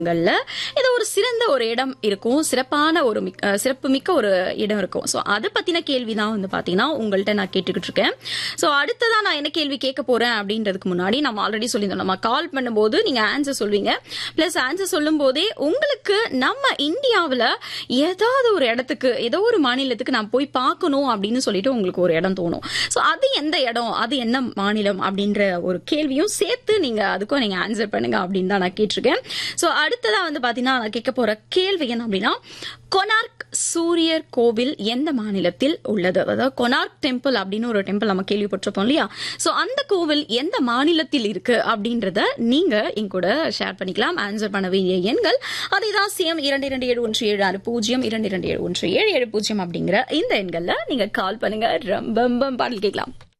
ங்கள்ல இது ஒரு சிறந்த ஒரு இடம் இருக்கும் சிறப்பான ஒரு மிக்க- அஹ் சிறப்பு மிக்க ஒரு இடம் இருக்கும் ஸோ அதை பத்தின கேள்வி தான் வந்து பாத்தீங்கன்னா உங்கள்கிட்ட நான் கேட்டுக்கிட்டு இருக்கேன் ஸோ அடுத்ததா நான் என்ன கேள்வி கேட்க போறேன் அப்படின்றதுக்கு முன்னாடி நம்ம ஆல்ரெடி சொல்லியிருந்தோம் நம்ம கால் பண்ணும்போது நீங்க ஆன்சர் சொல்வீங்க பிளஸ் ஆன்சர் சொல்லும் போதே உங்களுக்கு நம்ம இந்தியாவில் ஏதாவது ஒரு இடத்துக்கு ஏதோ ஒரு மாநிலத்துக்கு நான் போய் பார்க்கணும் அப்படின்னு சொல்லிட்டு உங்களுக்கு ஒரு இடம் தோணும் ஸோ அது எந்த இடம் அது என்ன மாநிலம் அப்படின்ற ஒரு கேள்வியும் சேர்த்து நீங்க அதுக்கும் நீங்க ஆன்சர் பண்ணுங்க அப்படின்னு தான் நான் கேட்டிருக்கேன் ஸோ அடுத்ததா வந்து பாத்தீங்கன்னா நான் கேட்க போற கேள்வி என்ன அப்படின்னா கொனார்க் சூரியர் கோவில் எந்த மாநிலத்தில் உள்ளது அதாவது கொனார்க் டெம்பிள் அப்படின்னு ஒரு டெம்பிள் நம்ம கேள்விப்பட்டிருப்போம் இல்லையா ஸோ அந்த கோவில் எந்த மாநிலத்தில் இருக்கு அப்படின்றத நீங்க என் கூட ஷேர் பண்ணிக்கலாம் ஆன்சர் பண்ண வேண்டிய எண்கள் அதே தான் சேம் இரண்டு இரண்டு ஏழு ஒன்று ஏழு ஆறு பூஜ்ஜியம் இரண்டு இரண்டு ஏழு ஒன்று ஏழு ஏழு பூஜ்ஜியம் அப்படிங்கிற இந்த எண்கள்ல நீங்க கால் பண்ணுங்க ரொம்ப ரொம்ப பாடல் கேட்கலாம்